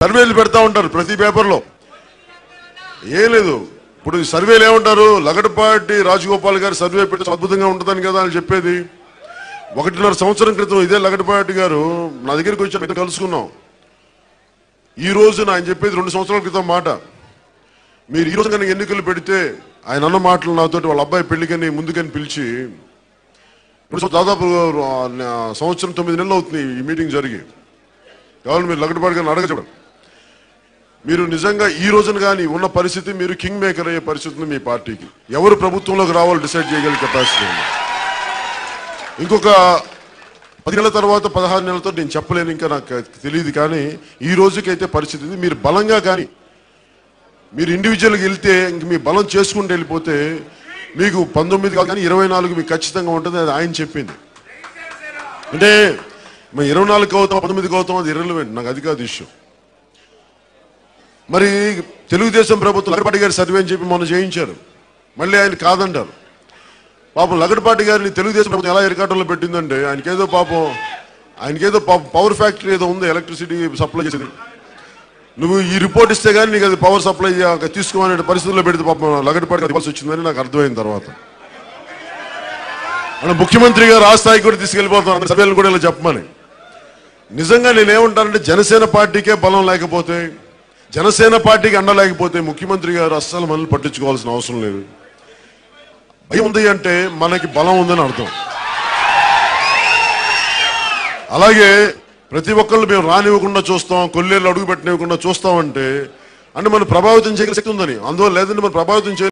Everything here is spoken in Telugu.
సర్వేలు పెడతా ఉంటారు ప్రతి పేపర్లో ఏం లేదు ఇప్పుడు ఈ సర్వేలు ఏమంటారు లగడపాటి రాజగోపాల్ గారు సర్వే పెట్టి అద్భుతంగా ఉంటుందని కదా అని చెప్పేది ఒకటిన్నర సంవత్సరం క్రితం ఇదే లగడపాటి గారు నా దగ్గరికి వచ్చి ఇద్దరు కలుసుకున్నాం ఈ రోజు ఆయన చెప్పేది రెండు సంవత్సరాల క్రితం మాట మీరు ఈ రోజు కనుక ఎన్నికలు పెడితే ఆయన అన్న మాటలు నాతోటి వాళ్ళ అబ్బాయి పెళ్లికని ముందుకని పిలిచి ఇప్పుడు దాదాపు ఆ, సంవత్సరం తొమ్మిది నెలలు అవుతుంది ఈ మీటింగ్ జరిగి కావాలి మీరు లగడపాటి గారిని అడగచ్చు మీరు నిజంగా ఈ రోజున కానీ ఉన్న పరిస్థితి మీరు కింగ్ మేకర్ అయ్యే పరిస్థితి ఉంది మీ పార్టీకి ఎవరు ప్రభుత్వంలోకి రావాలో డిసైడ్ చేయగలిగే కెపాసిటీ ఉంది ఇంకొక పది నెలల తర్వాత పదహారు నెలలతో నేను చెప్పలేను ఇంకా నాకు తెలియదు కానీ ఈ రోజుకైతే పరిస్థితి ఇది. మీరు బలంగా కానీ మీరు ఇండివిజువల్గా వెళ్తే ఇంక మీ బలం చేసుకుంటూ వెళ్ళిపోతే మీకు పంతొమ్మిది కాదు కానీ ఇరవై నాలుగు మీకు ఖచ్చితంగా ఉంటుంది అది ఆయన చెప్పింది అంటే మరి ఇరవై నాలుగు అవుతాం పంతొమ్మిదికి అవుతాం అది ఇర్రెలవెంట్ నాకు అది కాదు ఇష్యూ మరి తెలుగుదేశం ప్రభుత్వం లగడపాటి గారి సర్వే అని చెప్పి మొన్న చేయించారు మళ్ళీ ఆయన కాదంటారు పాపం లగడపాటి గారిని తెలుగుదేశం ప్రభుత్వం ఎలా ఎరకాటంలో పెట్టిందంటే ఆయనకేదో పాపం ఆయనకేదో పాపం పవర్ ఫ్యాక్టరీ ఏదో ఉంది ఎలక్ట్రిసిటీ సప్లై చేసేది నువ్వు ఈ రిపోర్ట్ ఇస్తే కానీ నీకు అది పవర్ సప్లై తీసుకోమనే పరిస్థితుల్లో పెడితే పాపం లగడపాటి గారికి ఇవ్వాల్సి వచ్చిందని నాకు అర్థమైన తర్వాత మన ముఖ్యమంత్రి గారు ఆ స్థాయికి కూడా తీసుకెళ్ళిపోతాను సభ్యులను కూడా ఇలా చెప్పమని నిజంగా నేనేమంటానంటే జనసేన పార్టీకే బలం లేకపోతే జనసేన పార్టీకి అండ లేకపోతే ముఖ్యమంత్రి గారు అస్సలు మనల్ని పట్టించుకోవాల్సిన అవసరం లేదు భయం ఉంది అంటే మనకి బలం ఉందని అర్థం అలాగే ప్రతి ఒక్కళ్ళు మేము రానివ్వకుండా చూస్తాం కొల్లేళ్ళు అడుగు పెట్టనివ్వకుండా చూస్తామంటే అంటే మనం ప్రభావితం చేయగల శక్తి ఉందని అందువల్ల లేదంటే మనం ప్రభావితం చేయ